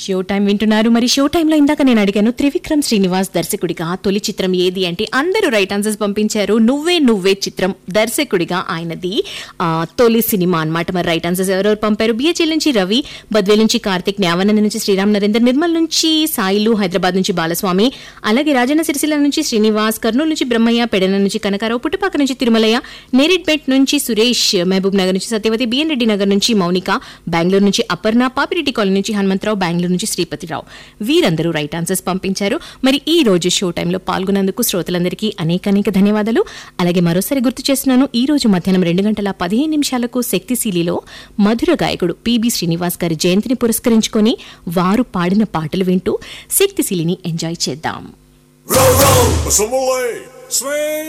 Show time వింటున్నారు మరి show టైంలో ఇందాక నేను అడిగాను త్రివిక్రమ్ శ్రీనివాస్ దర్శకుడిగా తొలి చిత్రం ఏది అంటే అందరూ రైట్ ఆన్సర్స్ పంపించారు నువ్వే నువ్వే చిత్రం దర్శకుడిగా ఆయనది ఆ, తొలి సినిమా అన్నమాట మరి రైట్ ఆన్సర్స్ ఎవరెవరు పంపారు బిహెచ్ఎల్ నుంచి రవి బద్వేల్ నుంచి కార్తిక్ న్యావనంద నుంచి శ్రీరామ్ నరేందర్ నిర్మల్ నుంచి సాయిలు హైదరాబాద్ నుంచి బాలస్వామి అలాగే రాజన్న సిరిసిల్ల నుంచి శ్రీనివాస్ కర్నూలు నుంచి బ్రహ్మయ్య పెడన నుంచి కనకారావు పుట్టుపాక నుంచి తిరుమలయ్య నేరేడ్పేట్ నుంచి సురేష్ మహబూబ్ నగర్ నుంచి సత్యవతి బిఎన్ రెడ్డి నగర్ నుంచి మౌనిక బెంగళూరు నుంచి అపర్ణ పాపిరెడ్డి కాలనీ నుంచి హనుమంతరావు బెంగళూరు నుంచి శ్రీపతిరావు వీరందరూ రైట్ ఆన్సర్స్ పంపించారు మరి ఈ రోజు షో టైంలో పాల్గొన్నందుకు శ్రోతలందరికీ అనేక అనేక ధన్యవాదాలు అలాగే మరోసారి గుర్తు చేస్తున్నాను ఈ రోజు మధ్యాహ్నం రెండు గంటల పదిహేను నిమిషాలకు శక్తిశీలిలో మధుర గాయకుడు పిబి శ్రీనివాస్ గారి జయంతిని పురస్కరించుకొని వారు పాడిన పాటలు వింటూ శక్తిశీలిని ఎంజాయ్ చేద్దాం Row, row, some away. Swing.